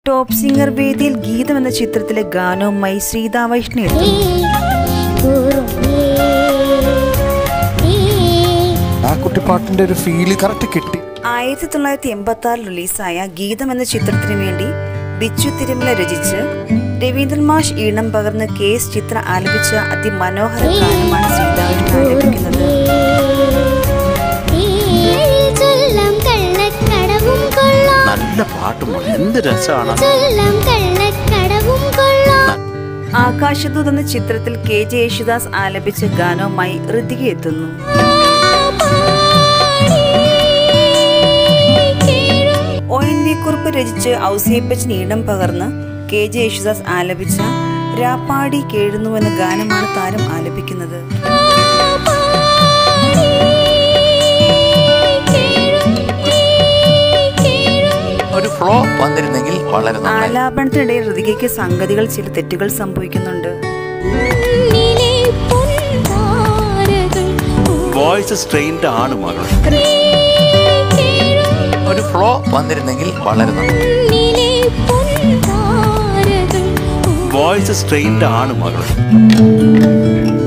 Top singer വേദിയിൽ ഗീതം എന്ന ചിത്രത്തിലെ ഗാനവുമായി ശ്രീതാ വൈഷ്ണവ് എത്തുന്നു. ആ കുട്ടിപ്പാട്ടിന്റെ ഒരു ഫീല് കറക്റ്റ് കിട്ടി ആയിരത്തി തൊള്ളായിരത്തി എൺപത്തി ആറിൽ റിലീസായ ഗീതം എന്ന ചിത്രത്തിനു വേണ്ടി ബിച്ചു തിരുമല രചിച്ച് രവീന്ദ്രൻ മാഷ് ഈണം പകർന്ന് കെ എസ് ചിത്ര ആലപിച്ച അതിമനോഹര ഗാനമാണ് ശ്രീതാവിന് ആലപിക്കുന്നത് ചൊല്ലം കള്ളക്കടവും കൊള്ളാം നല്ല പാട്ടും മോളെ എന്ത് രസമാണ് ചൊല്ലം കള്ളക്കടവും കൊള്ളാം ആകാശദൂത് എന്ന ചിത്രത്തിൽ കെ ജെ യേശുദാസ് ആലപിച്ച ഗാനവുമായി ഋതിക എത്തുന്നു ഒ എൻ വി കുറുപ്പ് രചിച്ച് ഔസേപ്പച്ചൻ ഈണം പകർന്ന് കെ ജെ യേശുദാസ് ആലപിച്ച രാപ്പാടി കേഴുന്നു എന്ന ഗാനമാണ് താരം ആലപിക്കുന്നത് ഒരു ഫ്ലോ വന്നിരുന്നെങ്കിൽ വളരെ നന്നായി ആലാപനത്തിനിടയിൽ ഋതികയ്ക്ക് സംഗതികൾ ചില തെറ്റുകൾ സംഭവിക്കുന്നുണ്ട് ഉന്നിലെ പൊൻതാരകൾ വോയിസ് സ്ട്രെയിൻഡ് ആണ് മകൾ കേറും ഒരു ഫ്ലോ വന്നിരുന്നെങ്കിൽ വളരെ നന്നായി ഉന്നിലെ പൊൻതാരകൾ വോയിസ് സ്ട്രെയിൻഡ് ആണ് മകൾ